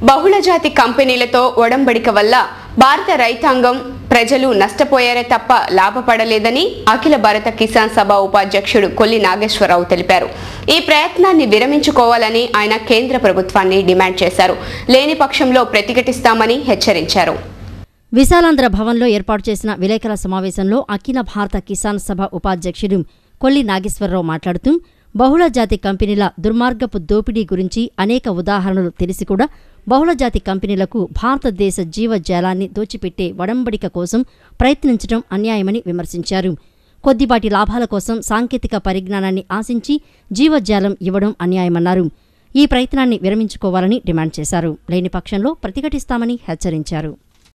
బహుళజాతి కంపెనీలతో ఒడంబడిక వల్ల భారత రైతాంగం ప్రజలు నష్టపోయారే తప్ప లాభపడలేదని అఖిల భారత కిసాన్ సభ ఉపాధ్యక్షుడు కొల్లి నాగేశ్వరరావు తెలిపారు ఈ ప్రయత్నాన్ని విరమించుకోవాలని ఆయన కేంద్ర ప్రభుత్వాన్ని డిమాండ్ చేశారు లేని పక్షంలో ప్రతిఘటిస్తామని హెచ్చరించారు విశాలాంధ్ర భవన్లో ఏర్పాటు చేసిన విలేకరుల సమావేశంలో అఖిల భారత కిసాన్ సభ ఉపాధ్యక్షుడు కొల్లి నాగేశ్వరరావు మాట్లాడుతూ బహుళజాతి కంపెనీల దుర్మార్గపు దోపిడీ గురించి అనేక ఉదాహరణలు తెలిసి కూడా బహుళజాతి కంపెనీలకు భారతదేశ జీవజాలాన్ని దోచిపెట్టే వడంబడిక కోసం ప్రయత్నించడం అన్యాయమని విమర్శించారు కొద్దిపాటి లాభాల కోసం సాంకేతిక పరిజ్ఞానాన్ని ఆశించి జీవజాలం ఇవ్వడం అన్యాయమన్నారు ఈ ప్రయత్నాన్ని విరమించుకోవాలని డిమాండ్ చేశారు లేని పక్షంలో ప్రతిఘటిస్తామని హెచ్చరించారు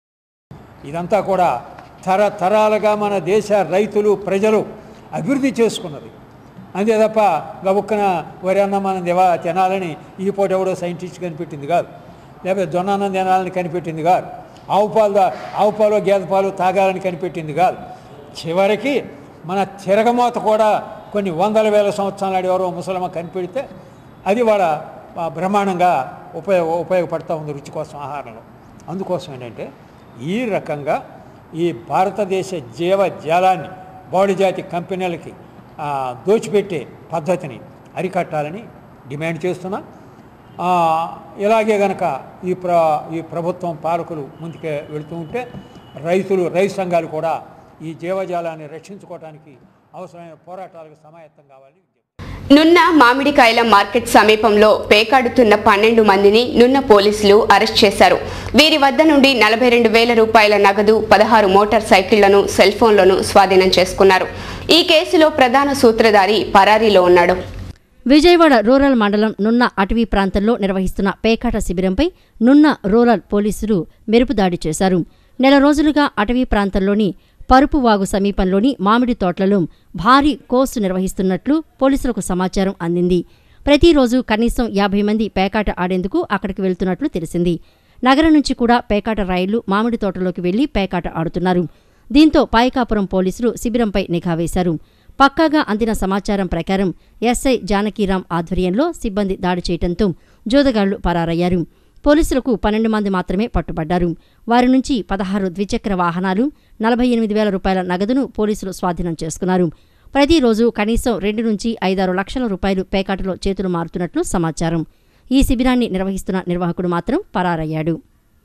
ఇదంతా కూడా తరతరాలుగా మన దేశ రైతులు ప్రజలు అభివృద్ధి చేసుకున్నది అంతే తప్ప గబుక్కన వరి అన్నం మనం దివా తినాలని ఈ పూట ఎవడో సైంటిస్ట్ కనిపెట్టింది కాదు లేకపోతే జొన్న అన్నం తినాలని కనిపెట్టింది కాదు ఆవు పాలు దా- ఆవు పాలు గేదె పాలు తాగాలని కనిపెట్టింది కాదు చివరికి మన తిరగమోత కూడా కొన్ని వందల వేల సంవత్సరాలు నాడు ఎవరో ముసలమ్మ కనిపెడితే అది వాళ్ళ ఆ, బ్రహ్మాండంగా ఉపయోగ ఉపయోగపడుతూ ఉంది రుచి కోసం ఆహారంలో అందుకోసం ఏంటంటే ఈ రకంగా ఈ భారతదేశ జీవజాలాన్ని బౌడిజాతి కంపెనీలకి ఆ, దోచిపెట్టే పద్ధతిని అరికట్టాలని డిమాండ్ చేస్తున్నా ఆ, ఇలాగే గనక ఈ ప్ర ఈ ప్రభుత్వం పాలకులు ముందుకే వెళుతూ ఉంటే రైతులు రైతు సంఘాలు కూడా ఈ జీవజాలాన్ని రక్షించుకోవడానికి అవసరమైన పోరాటాలకు సమాయత్తం కావాలని విజ్ఞప్తి నున్న మామిడికాయల మార్కెట్ సమీపంలో పేకాడుతున్న పన్నెండు మందిని నున్న పోలీసులు అరెస్ట్ చేశారు వీరి వద్ద నుండి నలభై రెండు వేల రూపాయల నగదు పదహారు మోటార్ సైకిళ్లను సెల్ ఫోన్లను స్వాధీనం చేసుకున్నారు ఈ కేసులో ప్రధాన సూత్రధారి పరారీలో ఉన్నాడు విజయవాడ రూరల్ మండలం నున్న అటవీ ప్రాంతంలో నిర్వహిస్తున్న పేకాట శిబిరంపై నున్న రూరల్ పోలీసులు మెరుపు దాడి చేశారు నెల రోజులుగా అటవీ ప్రాంతంలోని పరుపువాగు సమీపంలోని మామిడి తోటలలో భారీ కోర్సు నిర్వహిస్తున్నట్లు పోలీసులకు సమాచారం అందింది ప్రతిరోజు కనీసం యాభై మంది పేకాట ఆడేందుకు అక్కడికి వెళ్తున్నట్లు తెలిసింది నగరం నుంచి కూడా పేకాట రైళ్లు మామిడి తోటలోకి వెళ్లి పేకాట ఆడుతున్నారు దీంతో పాయకాపురం పోలీసులు శిబిరంపై నిఘా వేశారు పక్కాగా అందిన సమాచారం ప్రకారం ఎస్ఐ జానకీరాం ఆధ్వర్యంలో సిబ్బంది దాడి చేయడంతో జోదగాళ్లు పరారయ్యారు పోలీసులకు పన్నెండు మంది మాత్రమే పట్టుబడ్డారు వారి నుంచి పదహారు ద్విచక్ర వాహనాలు నలభై ఎనిమిది వేల రూపాయల నగదును పోలీసులు స్వాధీనం చేసుకున్నారు ప్రతిరోజు కనీసం రెండు నుంచి ఐదారు లక్షల రూపాయలు పేకాటలో చేతులు మారుతున్నట్లు సమాచారం ఈ శిబిరాన్ని నిర్వహిస్తున్న నిర్వాహకుడు మాత్రం పరారయ్యాడు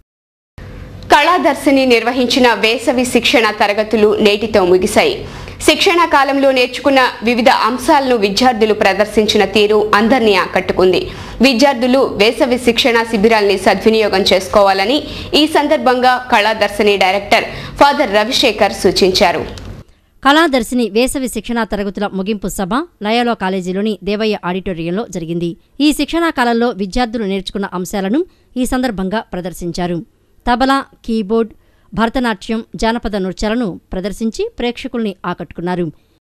కళాదర్శిని నిర్వహించిన వేసవి శిక్షణ తరగతులు నేటితో ముగిశాయి శిక్షణ కాలంలో నేర్చుకున్న వివిధ అంశాలను విద్యార్థులు ప్రదర్శించిన తీరు అందరినీ ఆకట్టుకుంది విద్యార్థులు వేసవి శిక్షణ శిబిరాల్ని సద్వినియోగం చేసుకోవాలని ఈ సందర్భంగా కళాదర్శిని డైరెక్టర్ ఫాదర్ రవిశేఖర్ సూచించారు కళాదర్శిని వేసవి శిక్షణా తరగతుల ముగింపు సభ లయాలో కాలేజీలోని దేవయ్య ఆడిటోరియంలో జరిగింది ఈ శిక్షణా కాలంలో విద్యార్థులు నేర్చుకున్న అంశాలను ఈ సందర్భంగా ప్రదర్శించారు తబలా కీబోర్డ్ భరతనాట్యం జానపద నృత్యాలను ప్రదర్శించి ప్రేక్షకుల్ని ఆకట్టుకున్నారు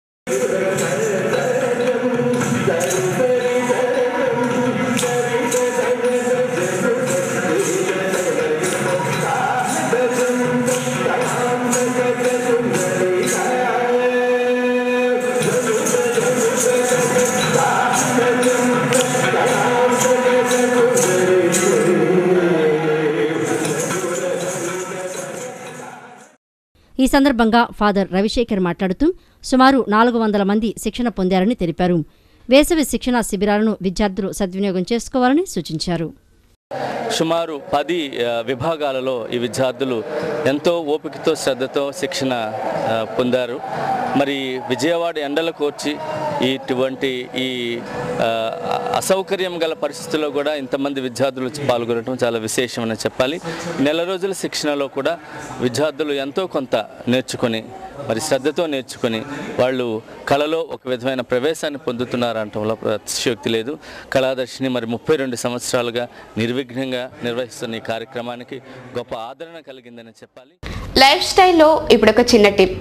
ఈ సందర్భంగా ఫాదర్ రవిశేఖర్ మాట్లాడుతూ సుమారు నాలుగు వందల మంది శిక్షణ పొందారని తెలిపారు వేసవి శిక్షణ శిబిరాలను విద్యార్థులు సద్వినియోగం చేసుకోవాలని సూచించారు సుమారు పది ఆ, విభాగాలలో ఈ విద్యార్థులు ఎంతో ఓపికతో శ్రద్ధతో శిక్షణ ఆ, పొందారు మరి విజయవాడ ఎండలకు వచ్చి ఇటువంటి ఈ ఆ, అసౌకర్యం గల పరిస్థితుల్లో కూడా ఇంతమంది విద్యార్థులు పాల్గొనడం చాలా విశేషమని చెప్పాలి నెల రోజుల శిక్షణలో కూడా విద్యార్థులు ఎంతో కొంత నేర్చుకొని మరి శ్రద్ధతో నేర్చుకొని వాళ్ళు కళలో ఒక విధమైన ప్రవేశాన్ని పొందుతున్నారంటంలో అతిశయోక్తి లేదు కళాదర్శిని మరి ముప్పై రెండు సంవత్సరాలుగా నిర్విఘ్నంగా నిర్వహిస్తున్న ఈ కార్యక్రమానికి గొప్ప ఆదరణ కలిగిందని చెప్పాలి లైఫ్ స్టైల్లో ఇప్పుడు ఒక చిన్న టిప్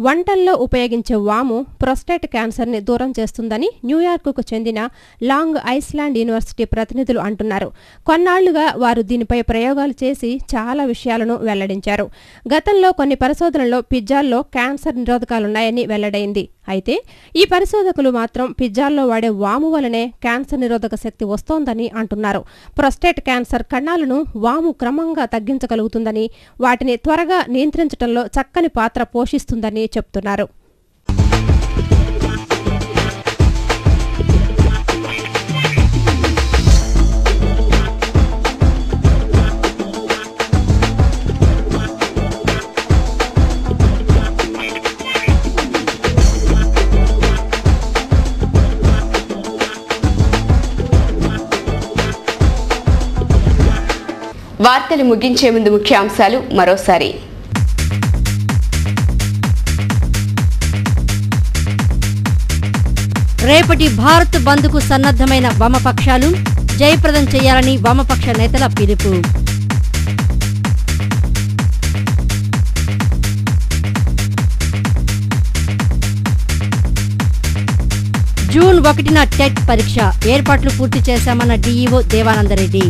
వంటల్లో ఉపయోగించే వాము ప్రొస్టేట్ క్యాన్సర్ని దూరం చేస్తుందని న్యూయార్క్కు చెందిన లాంగ్ ఐస్లాండ్ యూనివర్సిటీ ప్రతినిధులు అంటున్నారు కొన్నాళ్లుగా వారు దీనిపై ప్రయోగాలు చేసి చాలా విషయాలను వెల్లడించారు గతంలో కొన్ని పరిశోధనల్లో పిజ్జాల్లో క్యాన్సర్ నిరోధకాలున్నాయని వెల్లడైంది అయితే ఈ పరిశోధకులు మాత్రం పిజ్జాల్లో వాడే వాము వలనే క్యాన్సర్ నిరోధక శక్తి వస్తోందని అంటున్నారు ప్రొస్టేట్ క్యాన్సర్ కణాలను వాము క్రమంగా తగ్గించగలుగుతుందని వాటిని త్వరగా నియంత్రించడంలో చక్కని పాత్ర పోషిస్తుందని చెప్తున్నారు వార్తలు ముగించే ముందు ముఖ్యాంశాలు మరోసారి రేపటి భారత్ బంద్కు సన్నద్ధమైన వామపక్షాలు జయప్రదం చేయాలని వామపక్ష నేతల పిలుపు జూన్ ఒకటిన టెట్ పరీక్ష ఏర్పాట్లు పూర్తి చేశామన్న డీఈఓ దేవానందరెడ్డి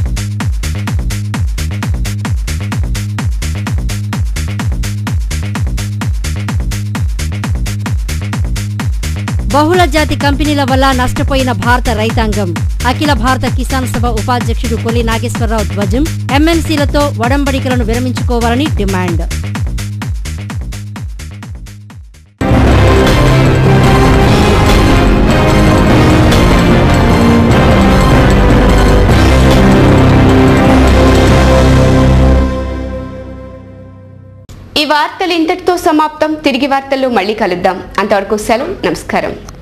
బహుళ జాతి కంపెనీల వల్ల నష్టపోయిన భారత రైతాంగం అఖిల భారత కిసాన్ సభ ఉపాధ్యక్షుడు కొల్లి నాగేశ్వరరావు ధ్వజం ఎమ్మెల్సీలతో వడంబడికలను విరమించుకోవాలని డిమాండ్ ఈ వార్తలు ఇంతటితో సమాప్తం తిరిగి వార్తల్లో మళ్ళీ కలుద్దాం అంతవరకు సెలవు నమస్కారం